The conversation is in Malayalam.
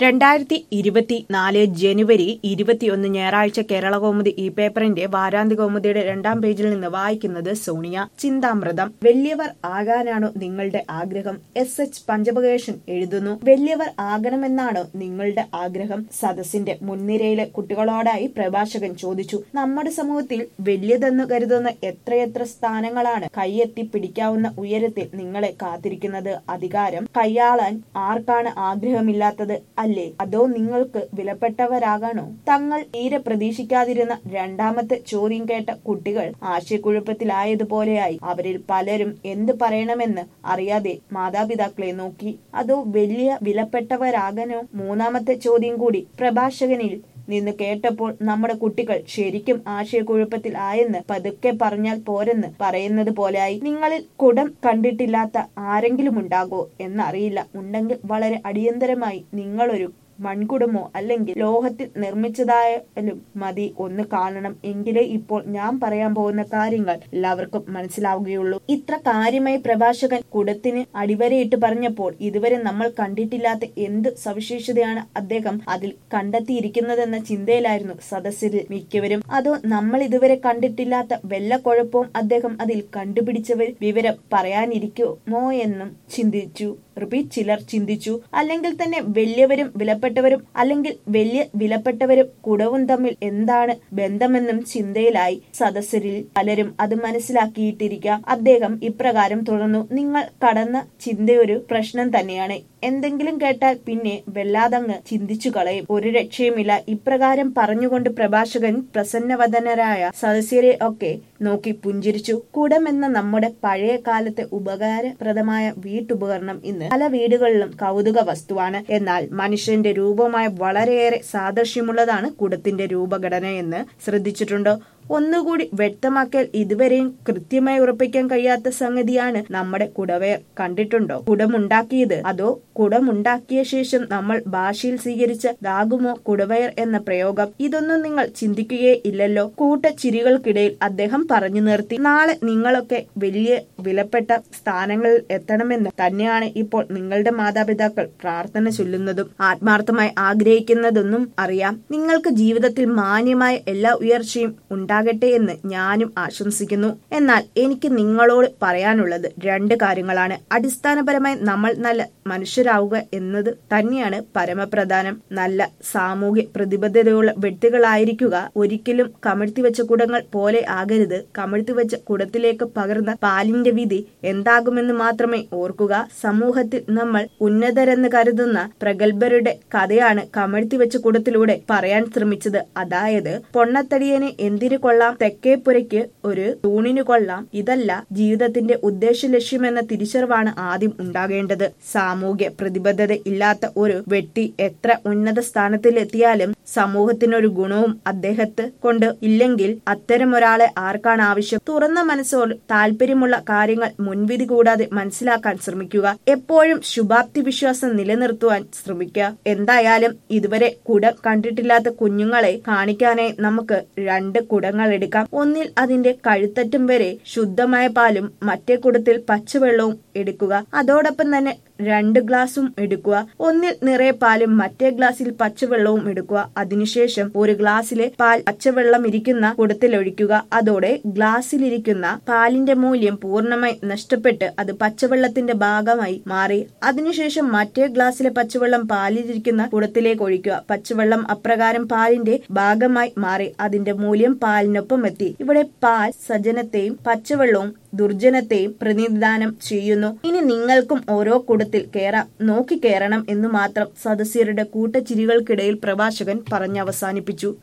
രണ്ടായിരത്തി ഇരുപത്തിനാല് ജനുവരി ഇരുപത്തിയൊന്ന് ഞായറാഴ്ച കേരള കൗമുദി ഈ പേപ്പറിന്റെ വാരാന്ത്യ കൗമുദിയുടെ രണ്ടാം പേജിൽ നിന്ന് വായിക്കുന്നത് സോണിയ ചിന്താമൃതം വലിയവർ ആകാനാണോ നിങ്ങളുടെ ആഗ്രഹം എസ് എച്ച് പഞ്ചപകേഷൻ എഴുതുന്നു വലിയവർ ആകണമെന്നാണോ നിങ്ങളുടെ ആഗ്രഹം സദസ്സിന്റെ മുൻനിരയിലെ കുട്ടികളോടായി പ്രഭാഷകൻ ചോദിച്ചു നമ്മുടെ സമൂഹത്തിൽ വലിയതെന്ന് കരുതുന്ന എത്രയെത്ര സ്ഥാനങ്ങളാണ് കൈയെത്തി പിടിക്കാവുന്ന ഉയരത്തിൽ നിങ്ങളെ കാത്തിരിക്കുന്നത് അധികാരം കൈയാളാൻ ആർക്കാണ് ആഗ്രഹമില്ലാത്തത് അല്ലേ അതോ നിങ്ങൾക്ക് വിലപ്പെട്ടവരാകാണോ തങ്ങൾ തീരെ പ്രതീക്ഷിക്കാതിരുന്ന രണ്ടാമത്തെ ചോദ്യം കേട്ട കുട്ടികൾ ആശയക്കുഴപ്പത്തിലായതുപോലെയായി അവരിൽ പലരും എന്ത് പറയണമെന്ന് അറിയാതെ മാതാപിതാക്കളെ നോക്കി അതോ വലിയ വിലപ്പെട്ടവരാകാനോ മൂന്നാമത്തെ ചോദ്യം കൂടി പ്രഭാഷകനിൽ നിന്ന് കേട്ടപ്പോൾ നമ്മുടെ കുട്ടികൾ ശരിക്കും ആശയക്കുഴപ്പത്തിൽ ആയെന്ന് പതുക്കെ പറഞ്ഞാൽ പോരെന്ന് പറയുന്നത് പോലെയായി നിങ്ങളിൽ കുടം കണ്ടിട്ടില്ലാത്ത ആരെങ്കിലും ഉണ്ടാകോ എന്നറിയില്ല ഉണ്ടെങ്കിൽ വളരെ അടിയന്തരമായി നിങ്ങളൊരു മൺകുടമോ അല്ലെങ്കിൽ ലോഹത്തിൽ നിർമ്മിച്ചതായാലും മതി ഒന്ന് കാണണം എങ്കിലേ ഇപ്പോൾ ഞാൻ പറയാൻ പോകുന്ന കാര്യങ്ങൾ എല്ലാവർക്കും മനസ്സിലാവുകയുള്ളൂ ഇത്ര കാര്യമായി പ്രഭാഷകൻ കുടത്തിന് അടിവരയിട്ട് പറഞ്ഞപ്പോൾ ഇതുവരെ നമ്മൾ കണ്ടിട്ടില്ലാത്ത എന്ത് സവിശേഷതയാണ് അദ്ദേഹം അതിൽ കണ്ടെത്തിയിരിക്കുന്നതെന്ന ചിന്തയിലായിരുന്നു സദസ്യരിൽ മിക്കവരും അതോ നമ്മൾ ഇതുവരെ കണ്ടിട്ടില്ലാത്ത വല്ല കുഴപ്പവും അദ്ദേഹം അതിൽ കണ്ടുപിടിച്ചവർ വിവരം പറയാനിരിക്കുമോ എന്നും ചിന്തിച്ചു റിപ്പീറ്റ് ചിലർ ചിന്തിച്ചു അല്ലെങ്കിൽ തന്നെ വലിയവരും വിലപ്പെട്ടവരും അല്ലെങ്കിൽ വലിയ വിലപ്പെട്ടവരും കുടവും തമ്മിൽ എന്താണ് ബന്ധമെന്നും ചിന്തയിലായി സദസ്യരിൽ പലരും അത് മനസ്സിലാക്കിയിട്ടിരിക്കാം അദ്ദേഹം ഇപ്രകാരം തുടർന്നു നിങ്ങൾ കടന്ന ചിന്തയൊരു പ്രശ്നം തന്നെയാണ് എന്തെങ്കിലും കേട്ടാൽ പിന്നെ വല്ലാതങ്ങ് ചിന്തിച്ചു കളയും ഒരു രക്ഷയുമില്ല ഇപ്രകാരം പറഞ്ഞുകൊണ്ട് പ്രഭാഷകൻ പ്രസന്നവദനരായ സദസ്യരെ ഒക്കെ നോക്കി പുഞ്ചിരിച്ചു കുടമെന്ന നമ്മുടെ പഴയ കാലത്തെ ഉപകാരപ്രദമായ വീട്ടുപകരണം ഇന്ന് പല വീടുകളിലും കൗതുക വസ്തുവാണ് എന്നാൽ മനുഷ്യന്റെ രൂപമായ വളരെയേറെ സാദൃശ്യമുള്ളതാണ് കുടത്തിന്റെ രൂപഘടന എന്ന് ശ്രദ്ധിച്ചിട്ടുണ്ടോ ഒന്നുകൂടി വ്യക്തമാക്കിയാൽ ഇതുവരെയും കൃത്യമായി ഉറപ്പിക്കാൻ കഴിയാത്ത സംഗതിയാണ് നമ്മുടെ കുടവയർ കണ്ടിട്ടുണ്ടോ കുടമുണ്ടാക്കിയത് അതോ കുടമുണ്ടാക്കിയ ശേഷം നമ്മൾ ഭാഷയിൽ സ്വീകരിച്ചതാകുമോ കുടവയർ എന്ന പ്രയോഗം ഇതൊന്നും നിങ്ങൾ ചിന്തിക്കുകയേ ഇല്ലല്ലോ കൂട്ട ചിരികൾക്കിടയിൽ അദ്ദേഹം പറഞ്ഞു നിർത്തി നാളെ നിങ്ങളൊക്കെ വലിയ വിലപ്പെട്ട സ്ഥാനങ്ങളിൽ എത്തണമെന്ന് തന്നെയാണ് ഇപ്പോൾ നിങ്ങളുടെ മാതാപിതാക്കൾ പ്രാർത്ഥന ചൊല്ലുന്നതും ആത്മാർത്ഥമായി ആഗ്രഹിക്കുന്നതെന്നും അറിയാം നിങ്ങൾക്ക് ജീവിതത്തിൽ മാന്യമായ എല്ലാ ഉയർച്ചയും ഉണ്ടാകട്ടെ എന്ന് ഞാനും ആശംസിക്കുന്നു എന്നാൽ എനിക്ക് നിങ്ങളോട് പറയാനുള്ളത് രണ്ട് കാര്യങ്ങളാണ് അടിസ്ഥാനപരമായി നമ്മൾ നല്ല മനുഷ്യരാവുക എന്നത് തന്നെയാണ് പരമപ്രധാനം നല്ല സാമൂഹ്യ പ്രതിബദ്ധതയുള്ള വ്യക്തികളായിരിക്കുക ഒരിക്കലും കമിഴ്ത്തിവെച്ച കുടങ്ങൾ പോലെ ആകരുത് കമിഴ്ത്തിവെച്ച കുടത്തിലേക്ക് പകർന്ന പാലിന്റെ വിധി എന്താകുമെന്ന് മാത്രമേ ഓർക്കുക സമൂഹത്തിൽ നമ്മൾ ഉന്നതരെന്ന് കരുതുന്ന പ്രഗത്ഭരുടെ കഥയാണ് കമഴ്ത്തിവെച്ച കുടത്തിലൂടെ പറയാൻ ശ്രമിച്ചത് അതായത് പൊണ്ണത്തടിയനെ എന്തിനു കൊള്ളാം തെക്കേപ്പുരയ്ക്ക് ഒരു തൂണിനു കൊള്ളാം ഇതല്ല ജീവിതത്തിന്റെ ഉദ്ദേശ ലക്ഷ്യമെന്ന തിരിച്ചറിവാണ് ആദ്യം ഉണ്ടാകേണ്ടത് സാമൂഹ്യ പ്രതിബദ്ധത ഇല്ലാത്ത ഒരു വ്യക്തി എത്ര ഉന്നത സ്ഥാനത്തിലെത്തിയാലും സമൂഹത്തിനൊരു ഗുണവും അദ്ദേഹത്തെ കൊണ്ട് ഇല്ലെങ്കിൽ അത്തരം ഒരാളെ ആർക്കാണ് ആവശ്യം തുറന്ന മനസ്സോട് താല്പര്യമുള്ള കാര്യങ്ങൾ മുൻവിധി കൂടാതെ മനസ്സിലാക്കാൻ ശ്രമിക്കുക എപ്പോഴും ശുഭാപ്തി വിശ്വാസം നിലനിർത്തുവാൻ ശ്രമിക്കുക എന്തായാലും ഇതുവരെ കുട കണ്ടിട്ടില്ലാത്ത കുഞ്ഞുങ്ങളെ കാണിക്കാനായി നമുക്ക് രണ്ട് കുടങ്ങൾ എടുക്കാം ഒന്നിൽ അതിന്റെ കഴുത്തറ്റം വരെ ശുദ്ധമായ പാലും മറ്റേ കുടത്തിൽ പച്ചവെള്ളവും എടുക്കുക അതോടൊപ്പം തന്നെ രണ്ട് ഗ്ലാസും എടുക്കുക ഒന്നിൽ നിറയെ പാലും മറ്റേ ഗ്ലാസ്സിൽ പച്ചവെള്ളവും എടുക്കുക അതിനുശേഷം ഒരു ഗ്ലാസ്സിലെ പാൽ പച്ചവെള്ളം ഇരിക്കുന്ന കുടത്തിൽ ഒഴിക്കുക അതോടെ ഗ്ലാസ്സിലിരിക്കുന്ന പാലിന്റെ മൂല്യം പൂർണ്ണമായി നഷ്ടപ്പെട്ട് അത് പച്ചവെള്ളത്തിന്റെ ഭാഗമായി മാറി അതിനുശേഷം മറ്റേ ഗ്ലാസ്സിലെ പച്ചവെള്ളം പാലിലിരിക്കുന്ന കുടത്തിലേക്ക് ഒഴിക്കുക പച്ചവെള്ളം അപ്രകാരം പാലിന്റെ ഭാഗമായി മാറി അതിന്റെ മൂല്യം പാലിനൊപ്പം എത്തി ഇവിടെ പാൽ സജനത്തെയും പച്ചവെള്ളവും ദുർജനത്തെയും പ്രതിനിധാനം ചെയ്യുന്നു ഇനി നിങ്ങൾക്കും ഓരോ കുടത്തിൽ കയറാം നോക്കി കയറണം എന്ന് മാത്രം സദസ്യരുടെ കൂട്ടച്ചിരികൾക്കിടയിൽ പ്രഭാഷകൻ പറഞ്ഞവസാനിപ്പിച്ചു